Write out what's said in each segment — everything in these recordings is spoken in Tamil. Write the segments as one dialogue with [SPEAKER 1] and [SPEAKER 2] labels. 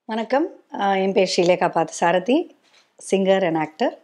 [SPEAKER 1] வணக்கம் அஹ் என் பேர் ஸ்ரீலேகா பார்த்த சாரதி சிங்கர் அண்ட் ஆக்டர்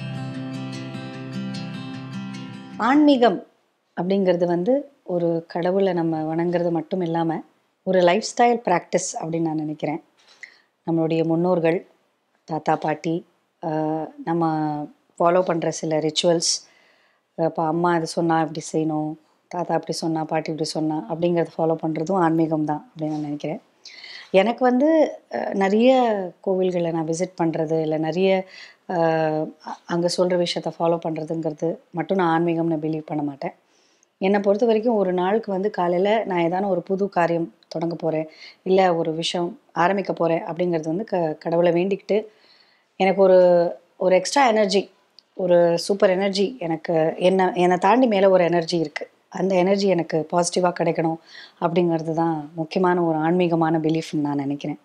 [SPEAKER 1] ஆன்மீகம் அப்படிங்கிறது வந்து ஒரு கடவுளை நம்ம வணங்குறது மட்டும் இல்லாமல் ஒரு லைஃப் ஸ்டைல் ப்ராக்டிஸ் அப்படின்னு நான் நினைக்கிறேன் நம்மளுடைய முன்னோர்கள் தாத்தா பாட்டி அஹ் நம்ம ஃபாலோ பண்ணுற சில ரிச்சுவல்ஸ் இப்போ அம்மா இது சொன்னால் இப்படி செய்யணும் தாத்தா இப்படி சொன்னா பாட்டி இப்படி சொன்னா அப்படிங்கிறத ஃபாலோ பண்ணுறதும் ஆன்மீகம் தான் அப்படின்னு நான் நினைக்கிறேன் எனக்கு வந்து அஹ், நிறைய கோவில்களை நான் விசிட் பண்ணுறது இல்லை நிறைய அங்கே சொல்கிற விஷயத்த ஃபாலோ பண்ணுறதுங்கிறது மட்டும் நான் ஆன்மீகம்னு பிலீவ் பண்ண மாட்டேன் என்னை பொறுத்த வரைக்கும் ஒரு நாளுக்கு வந்து காலையில் நான் ஏதான ஒரு புது காரியம் தொடங்க போகிறேன் இல்லை ஒரு விஷயம் ஆரம்பிக்க போகிறேன் அப்படிங்கிறது வந்து க கடவுளை வேண்டிக்கிட்டு எனக்கு ஒரு ஒரு எக்ஸ்ட்ரா எனர்ஜி ஒரு சூப்பர் எனர்ஜி எனக்கு என்ன என்னை தாண்டி மேலே ஒரு எனர்ஜி இருக்குது அந்த எனர்ஜி எனக்கு பாசிட்டிவாக கிடைக்கணும் அப்படிங்கிறது தான் முக்கியமான ஒரு ஆன்மீகமான பிலீஃப்னு நான் நினைக்கிறேன்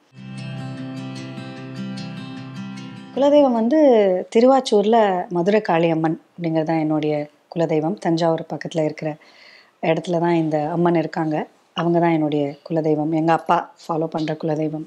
[SPEAKER 1] குலதெய்வம் வந்து திருவாச்சூரில் மதுரை காளியம்மன் அப்படிங்கிறது தான் என்னுடைய குலதெய்வம் தஞ்சாவூர் பக்கத்தில் இருக்கிற இடத்துல தான் இந்த அம்மன் இருக்காங்க அவங்க தான் என்னுடைய குலதெய்வம் எங்கள் அப்பா ஃபாலோ பண்ணுற குலதெய்வம்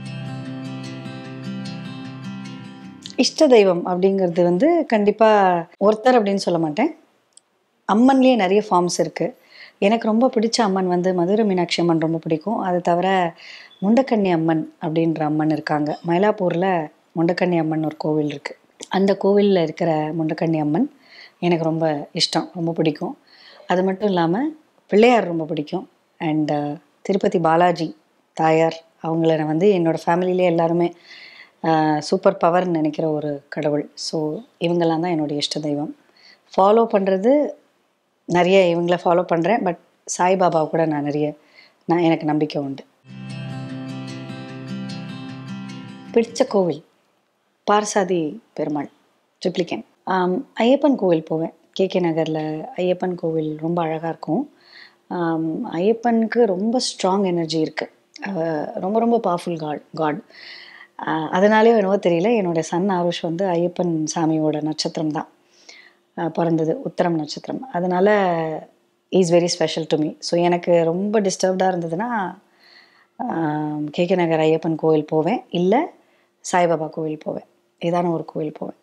[SPEAKER 1] இஷ்ட தெய்வம் அப்படிங்கிறது வந்து கண்டிப்பாக ஒருத்தர் அப்படின்னு சொல்ல மாட்டேன் அம்மன்லேயே நிறைய ஃபார்ம்ஸ் இருக்குது எனக்கு ரொம்ப பிடிச்ச அம்மன் வந்து மதுரை மீனாட்சி அம்மன் ரொம்ப பிடிக்கும் அது தவிர முண்டக்கண்ணி அம்மன் அப்படின்ற அம்மன் இருக்காங்க மயிலாப்பூரில் முண்டக்கண்ணி அம்மன் ஒரு கோவில் இருக்குது அந்த கோவிலில் இருக்கிற முண்டக்கண்ணி அம்மன் எனக்கு ரொம்ப இஷ்டம் ரொம்ப பிடிக்கும் அது மட்டும் இல்லாமல் பிள்ளையார் ரொம்ப பிடிக்கும் அண்ட் திருப்பதி பாலாஜி தாயார் அவங்கள நான் வந்து என்னோடய ஃபேமிலியிலே எல்லாருமே சூப்பர் பவர்னு நினைக்கிற ஒரு கடவுள் ஸோ இவங்கெல்லாம் தான் என்னுடைய இஷ்ட தெய்வம் ஃபாலோ பண்ணுறது நிறைய இவங்கள ஃபாலோ பண்ணுறேன் பட் சாய்பாபாவை கூட நான் நிறைய நான் எனக்கு நம்பிக்கை உண்டு பிடிச்ச கோவில் பார்சாதி பெருமாள் ட்ரிப்ளிகேன் ஐயப்பன் கோவில் போவேன் கேகே நகரில் ஐயப்பன் கோவில் ரொம்ப அழகாக இருக்கும் ஆம், ஐயப்பனுக்கு ரொம்ப ஸ்ட்ராங் எனர்ஜி இருக்குது ரொம்ப ரொம்ப பவர்ஃபுல் காட் காட் அதனாலே என்னவோ தெரியல என்னோட சன் ஆருஷ் வந்து ஐயப்பன் சாமியோட நட்சத்திரம் தான் அஹ் பிறந்தது உத்தரம் நட்சத்திரம் அதனால் is very special to me so எனக்கு ரொம்ப டிஸ்டர்ப்டாக இருந்ததுன்னா கேகே நகர் ஐயப்பன் கோவில் போவேன் இல்லை சாய்பாபா கோவில் போவேன் ஏதான ஒரு கோவில் போவேன்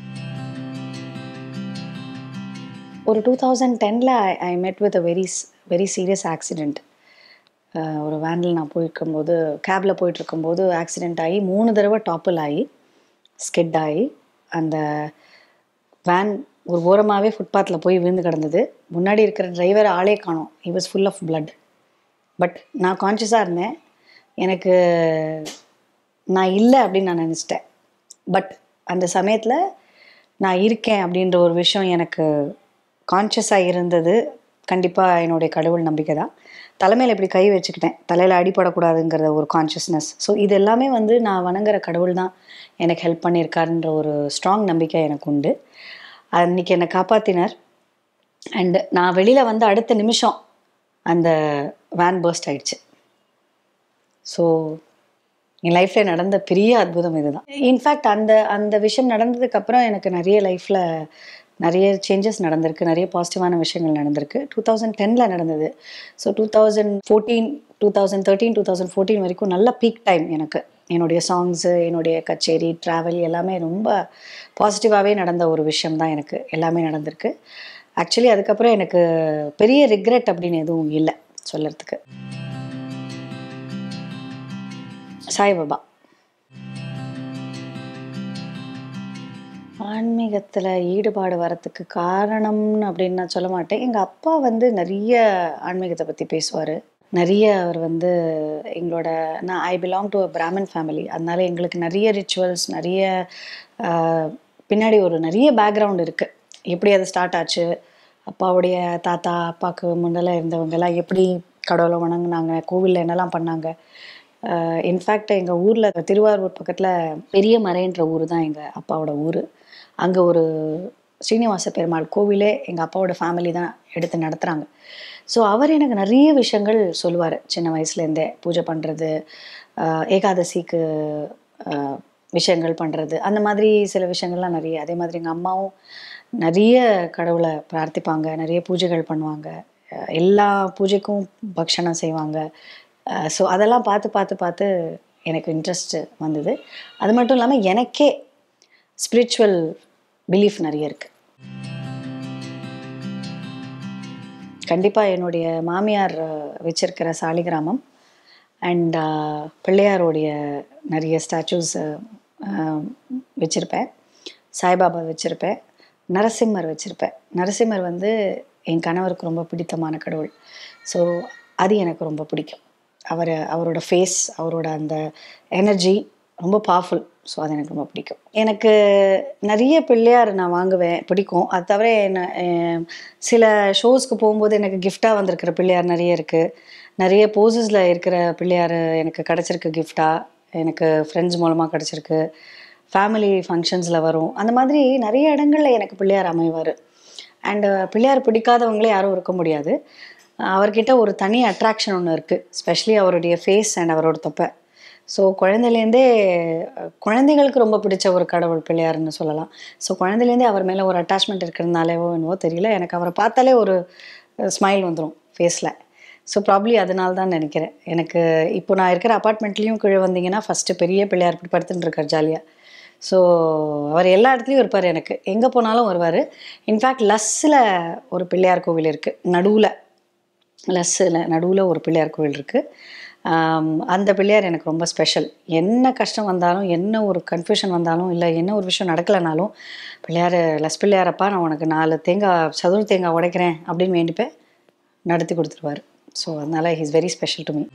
[SPEAKER 1] ஒரு டூ தௌசண்ட் டெனில் I met with a very very serious accident ஒரு வேனில் நான் போயிருக்கும்போது கேபில் போயிட்டுருக்கும்போது ஆக்சிடெண்ட் ஆகி மூணு தடவை டாப்பில் ஆகி ஸ்கெட் ஆகி அந்த வேன் ஒரு ஓரமாகவே ஃபுட்பாத்தில் போய் விழுந்து கிடந்தது முன்னாடி இருக்கிற டிரைவர் ஆளே காணோம் he was full of blood but நான் கான்ஷியஸாக இருந்தேன் எனக்கு நான் இல்லை அப்படின்னு நான் நினச்சிட்டேன் பட் அந்த சமயத்தில் நான் இருக்கேன் அப்படின்ற ஒரு விஷயம் எனக்கு கான்ஷியஸாக இருந்தது கண்டிப்பாக என்னுடைய கடவுள் நம்பிக்கை தான் தலைமையில் இப்படி கை வச்சுக்கிட்டேன் தலையில் அடிபடக்கூடாதுங்கிற ஒரு கான்ஷியஸ்னஸ் ஸோ இது எல்லாமே வந்து நான் வணங்குற கடவுள் தான் எனக்கு ஹெல்ப் பண்ணியிருக்காருன்ற ஒரு ஸ்ட்ராங் நம்பிக்கை எனக்கு உண்டு அன்றைக்கி என்னை காப்பாற்றினார் அண்டு நான் வெளியில் வந்து அடுத்த நிமிஷம் அந்த வேன் பர்ஸ்ட் ஆயிடுச்சு ஸோ என் லைஃப்பில் நடந்த பெரிய அற்புதம் இதுதான் இன்ஃபேக்ட் அந்த அந்த விஷயம் நடந்ததுக்கப்புறம் எனக்கு நிறைய லைஃப்பில் நிறைய சேஞ்சஸ் நடந்திருக்கு நிறைய பாசிட்டிவான விஷயங்கள் நடந்திருக்கு டூ தௌசண்ட் டெனில் நடந்தது so two thousand fourteen two thousand thirteen two thousand fourteen வரைக்கும் நல்ல பீக் டைம் எனக்கு என்னுடைய சாங்ஸு என்னுடைய கச்சேரி ட்ராவல் எல்லாமே ரொம்ப பாசிட்டிவாகவே நடந்த ஒரு விஷயம் தான் எனக்கு எல்லாமே நடந்திருக்கு ஆக்சுவலி அதுக்கப்புறம் எனக்கு பெரிய ரிக்ரெட் அப்படின்னு எதுவும் இல்லை சொல்லறதுக்கு சாய்பாபா ஆன்மீகத்தில் ஈடுபாடு வரத்துக்கு காரணம்னு அப்படின்னு நான் சொல்ல மாட்டேன் எங்கள் அப்பா வந்து நிறைய ஆன்மீகத்தை பற்றி பேசுவார் நிறைய அவர் வந்து எங்களோட நான் I belong to a Brahmin family அதனால எங்களுக்கு நிறைய ரிச்சுவல்ஸ் நிறைய ஆஹ், பின்னாடி ஒரு நிறைய பேக்ரவுண்ட் இருக்குது எப்படி அது ஸ்டார்ட் ஆச்சு அப்பாவுடைய தாத்தா அப்பாவுக்கு முன்னெல்லாம் இருந்தவங்கெல்லாம் எப்படி கடவுளை வணங்குனாங்க கோவிலில் என்னெல்லாம் பண்ணாங்க இன்ஃபேக்ட் எங்கள் ஊரில் திருவாரூர் பக்கத்தில் பெரிய மறைன்ற ஊர் தான் எங்கள் அப்பாவோட ஊர் அங்கே ஒரு ஸ்ரீனிவாச பெருமாள் கோவிலே எங்கள் அப்பாவோட ஃபேமிலி தான் எடுத்து நடத்துகிறாங்க ஸோ அவர் எனக்கு நிறைய விஷயங்கள் சொல்லுவார் சின்ன வயசுலேருந்தே பூஜை பண்ணுறது ஏகாதசிக்கு ஆஹ், விஷயங்கள் பண்ணுறது அந்த மாதிரி சில விஷயங்கள்லாம் நிறைய அதே மாதிரி எங்கள் அம்மாவும் நிறைய கடவுளை பிரார்த்திப்பாங்க நிறைய பூஜைகள் பண்ணுவாங்க அஹ் எல்லா பூஜைக்கும் பக்ஷணம் செய்வாங்க ஸோ அதெல்லாம் பார்த்து பார்த்து பார்த்து எனக்கு இன்ட்ரெஸ்ட் வந்தது அது மட்டும் இல்லாமல் எனக்கே ஸ்பிரிச்சுவல் பிலீஃப் நிறைய இருக்குது கண்டிப்பாக என்னுடைய மாமியார் வச்சிருக்கிற சாலிகிராமம் அண்ட் பிள்ளையாருடைய நிறைய ஸ்டாச்சூஸ் வச்சுருப்பேன் சாய்பாபா வச்சுருப்பேன் நரசிம்மர் வச்சுருப்பேன் நரசிம்மர் வந்து என் கணவருக்கு ரொம்ப பிடித்தமான கடவுள் ஸோ அது எனக்கு ரொம்ப பிடிக்கும் அவர் அவரோட ஃபேஸ் அவரோட அந்த எனர்ஜி ரொம்ப பவர்ஃபுல் ஸோ அது எனக்கு ரொம்ப பிடிக்கும் எனக்கு நிறைய பிள்ளையார் நான் வாங்குவேன் பிடிக்கும் அது தவிர என்ன அஹ், சில ஷோஸ்க்கு போகும்போது எனக்கு கிஃப்டாக வந்திருக்கிற பிள்ளையார் நிறைய இருக்குது நிறைய போசஸில் இருக்கிற பிள்ளையார் எனக்கு கிடச்சிருக்கு கிஃப்டாக எனக்கு ஃப்ரெண்ட்ஸ் மூலமாக கிடச்சிருக்கு ஃபேமிலி ஃபங்க்ஷன்ஸில் வரும் அந்த மாதிரி நிறைய இடங்களில் எனக்கு பிள்ளையார் அமைவார் அண்டு பிள்ளையார் பிடிக்காதவங்களே யாரும் இருக்க முடியாது அவர்கிட்ட ஒரு தனி அட்ராக்ஷன் ஒன்று இருக்குது ஸ்பெஷலி அவருடைய ஃபேஸ் அண்ட் அவரோட தொப்பை ஸோ குழந்தையிலேருந்தே அஹ், குழந்தைகளுக்கு ரொம்ப பிடிச்ச ஒரு கடவுள் பிள்ளையாருன்னு சொல்லலாம் ஸோ குழந்தையிலேருந்தே அவர் மேலே ஒரு அட்டாச்மெண்ட் இருக்கிறதுனாலேவோ என்னவோ தெரியல எனக்கு அவரை பார்த்தாலே ஒரு ஸ்மைல் வந்துடும் ஃபேஸில் ஸோ ப்ராப்ளி அதனால தான் நினைக்கிறேன் எனக்கு இப்போ நான் இருக்கிற அப்பார்ட்மெண்ட்லேயும் கீழே வந்தீங்கன்னா ஃபஸ்ட்டு பெரிய பிள்ளையார் இப்படி படுத்துட்டு இருக்கார் ஜாலியாக ஸோ அவர் எல்லா இடத்துலையும் இருப்பார் எனக்கு எங்கே போனாலும் வருவார் இன்ஃபேக்ட் லஸ்ஸில் ஒரு பிள்ளையார் கோவில் இருக்குது நடுவில் லஸ்ஸில் நடுவில் ஒரு பிள்ளையார் கோவில் இருக்குது அந்த பிள்ளையார் எனக்கு ரொம்ப ஸ்பெஷல் என்ன கஷ்டம் வந்தாலும் என்ன ஒரு கன்ஃபியூஷன் வந்தாலும் இல்லை என்ன ஒரு விஷயம் நடக்கலைனாலும் பிள்ளையார் லஸ் பிள்ளையாரப்பா நான் உனக்கு நாலு தேங்காய் சதுர தேங்காய் உடைக்கிறேன் அப்படின்னு வேண்டிப்பேன் நடத்தி கொடுத்துருவார் ஸோ அதனால் he's very special to me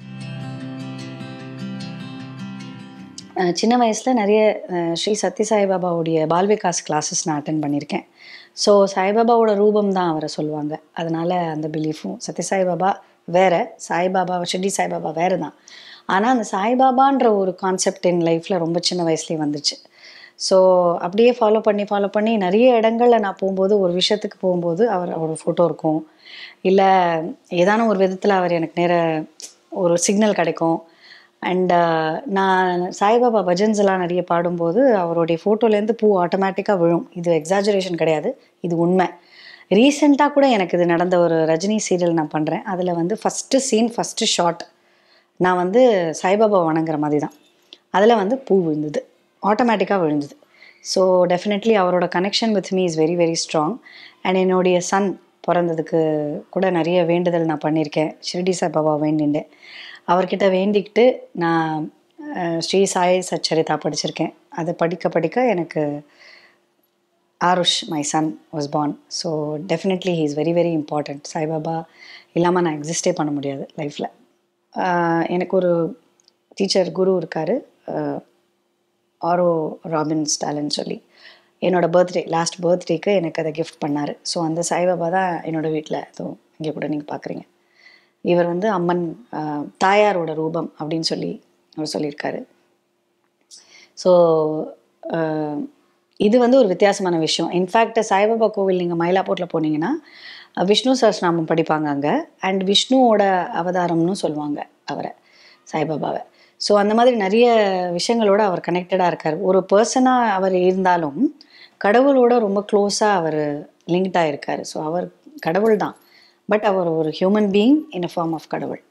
[SPEAKER 1] ah சின்ன வயசில் நிறைய அஹ் ஸ்ரீ சத்ய சாய்பாபாவுடைய பால்விகாஸ் கிளாஸஸ் நான் அட்டன் பண்ணியிருக்கேன் ஸோ சாய்பாபாவோட ரூபம் தான் அவரை சொல்லுவாங்க அதனால் அந்த பிலீஃபும் சத்ய சாய்பாபா வேற சாய்பாபா ஷிர்டி சாய்பாபா வேறு தான் ஆனால் அந்த சாய்பாபான்ற ஒரு கான்செப்ட் என் லைஃப்பில் ரொம்ப சின்ன வயசுலேயே வந்துச்சு ஸோ அப்படியே ஃபாலோ பண்ணி ஃபாலோ பண்ணி நிறைய இடங்களில் நான் போகும்போது ஒரு விஷயத்துக்கு போகும்போது அவர் அவரோட ஃபோட்டோ இருக்கும் இல்லை ஏதான ஒரு விதத்தில் அவர் எனக்கு நேர ஒரு சிக்னல் கிடைக்கும் அண்ட் நான் சாய்பாபா பஜன்ஸ் எல்லாம் நிறைய பாடும்போது அவருடைய ஃபோட்டோலேருந்து பூ ஆட்டோமேட்டிக்காக விழும் இது எக்ஸாஜரேஷன் கிடையாது இது உண்மை ரீசெண்டாக கூட எனக்கு இது நடந்த ஒரு ரஜினி சீரியல் நான் பண்ணுறேன் அதில் வந்து ஃபஸ்ட்டு சீன் ஃபஸ்ட்டு ஷாட் நான் வந்து சாய்பாபா வணங்குற மாதிரி தான் அதில் வந்து பூ விழுந்தது ஆட்டோமேட்டிக்காக விழுந்தது ஸோ டெஃபினெட்லி அவரோட connection with me is very very strong and என்னுடைய சன் பிறந்ததுக்கு கூட நிறைய வேண்டுதல் நான் பண்ணியிருக்கேன் ஷிரடி சாய்பாபா வேண்டிண்டேன் அவர்கிட்ட வேண்டிக்கிட்டு நான் அஹ், ஸ்ரீ சாய் சச்சரிதா படிச்சிருக்கேன் அதை படிக்க படிக்க எனக்கு Aarush my son was born so definitely he is very very important Saibaba இல்லாமல் நான் எக்ஸிஸ்டே பண்ண முடியாது லைஃப்பில் எனக்கு ஒரு டீச்சர் குரு இருக்கார் ஆரோ ராபின் ஸ்டாலின் சொல்லி என்னோட பர்த்டே லாஸ்ட் பர்த்டேக்கு எனக்கு அதை கிஃப்ட் பண்ணார் ஸோ அந்த சாய்பாபா தான் என்னோட வீட்டில் அதுவும் இங்கே கூட நீங்கள் பார்க்குறீங்க இவர் வந்து அம்மன் ஆஹ், தாயாரோட ரூபம் அப்படின்னு சொல்லி அவர் சொல்லியிருக்காரு ஸோ இது வந்து ஒரு வித்தியாசமான விஷயம் இன்ஃபேக்ட் சாய்பாபா கோவில் நீங்கள் மயிலாப்பூரில் போனீங்கன்னா அஹ், விஷ்ணு சஹஸ்ரநாமம் படிப்பாங்க அங்கே அண்ட் விஷ்ணுவோட அவதாரம்னு சொல்லுவாங்க அவரை சாய்பாபாவை ஸோ அந்த மாதிரி நிறைய விஷயங்களோட அவர் கனெக்டடாக இருக்கார் ஒரு பர்சனாக அவர் இருந்தாலும் கடவுளோட ரொம்ப க்ளோஸாக அவர் லிங்க்டாக இருக்கார் ஸோ அவர் கடவுள் தான் பட் அவர் ஒரு human being in a form of கடவுள்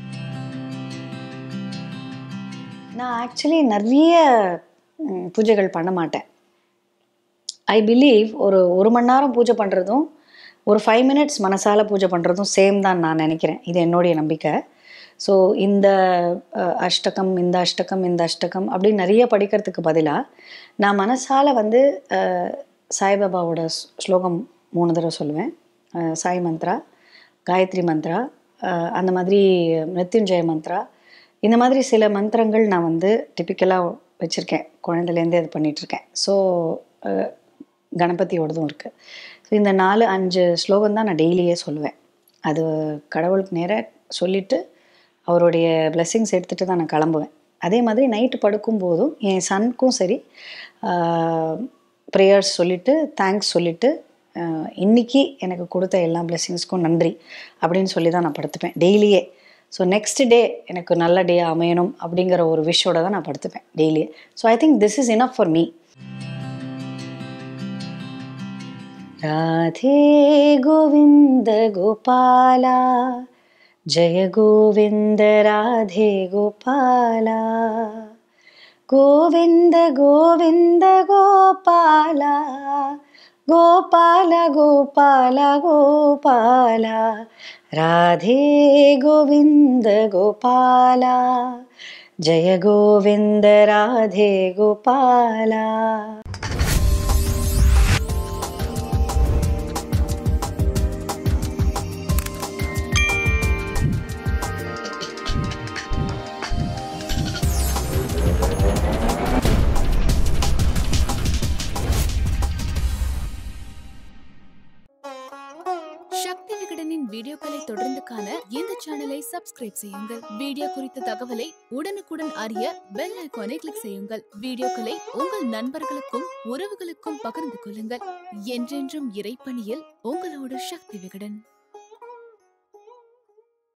[SPEAKER 1] நான் ஆக்சுவலி நிறைய ம், பூஜைகள் பண்ண மாட்டேன் ஐ பிலீவ் ஒரு ஒரு மணி நேரம் பூஜை பண்ணுறதும் ஒரு ஃபைவ் மினிட்ஸ் மனசால பூஜை பண்ணுறதும் சேம் தான் நான் நினைக்கிறேன் இது என்னுடைய நம்பிக்கை ஸோ இந்த அஹ், அஷ்டகம் இந்த அஷ்டகம் இந்த அஷ்டகம் அப்படின்னு நிறைய படிக்கிறதுக்கு பதிலாக நான் மனசால வந்து அஹ், சாய்பாபாவோட ஸ்- ஸ்லோகம் மூணு தடவை சொல்லுவேன் அஹ், சாய் மந்த்ரா காயத்ரி மந்த்ரா அஹ், அந்த மாதிரி மிருத்யுஞ்சய மந்த்ரா இந்த மாதிரி சில மந்திரங்கள் நான் வந்து டிப்பிக்கலாக வச்சுருக்கேன் குழந்தைலேருந்தே அது பண்ணிகிட்ருக்கேன் ஸோ கணபதியோடதும் இருக்குது ஸோ இந்த நாலு அஞ்சு ஸ்லோகம் தான் நான் டெய்லியே சொல்லுவேன் அது கடவுளுக்கு நேராக சொல்லிவிட்டு அவருடைய பிளெஸ்ஸிங்ஸ் எடுத்துகிட்டு தான் நான் கிளம்புவேன் அதே மாதிரி நைட்டு படுக்கும்போதும் என் சனுக்கும் சரி ப்ரேயர்ஸ் சொல்லிவிட்டு தேங்க்ஸ் சொல்லிவிட்டு இன்னைக்கு எனக்கு கொடுத்த எல்லா பிளெஸ்ஸிங்ஸ்க்கும் நன்றி அப்படின்னு சொல்லி தான் நான் படுத்துப்பேன் டெய்லியே ஸோ நெக்ஸ்ட் டே எனக்கு நல்ல டே அமையணும் அப்படிங்கிற ஒரு விஷயோட தான் நான் படுத்துப்பேன் டெய்லியே so I think this is enough for me Radhe Govind Gopala जय गोविन्द राधे गोपाला கோவிந்த கோவிந்த கோபால கோபால கோபால கோபால ராதே கோவிந்த கோபால ஜெய கோவிந்த ராதே கோபாலா
[SPEAKER 2] சக்தி விகடனின் வீடியோக்களை தொடர்ந்து காண இந்த சேனலை சப்ஸ்கிரைப் செய்யுங்கள் வீடியோ குறித்த தகவலை உடனுக்குடன் அறிய பெல் ஐகானை கிளிக் செய்யுங்கள் வீடியோக்களை உங்கள் நண்பர்களுக்கும் உறவுகளுக்கும் பகிர்ந்து கொள்ளுங்கள் என்றென்றும் இறைப்பணியில் உங்களோட சக்தி விகடன்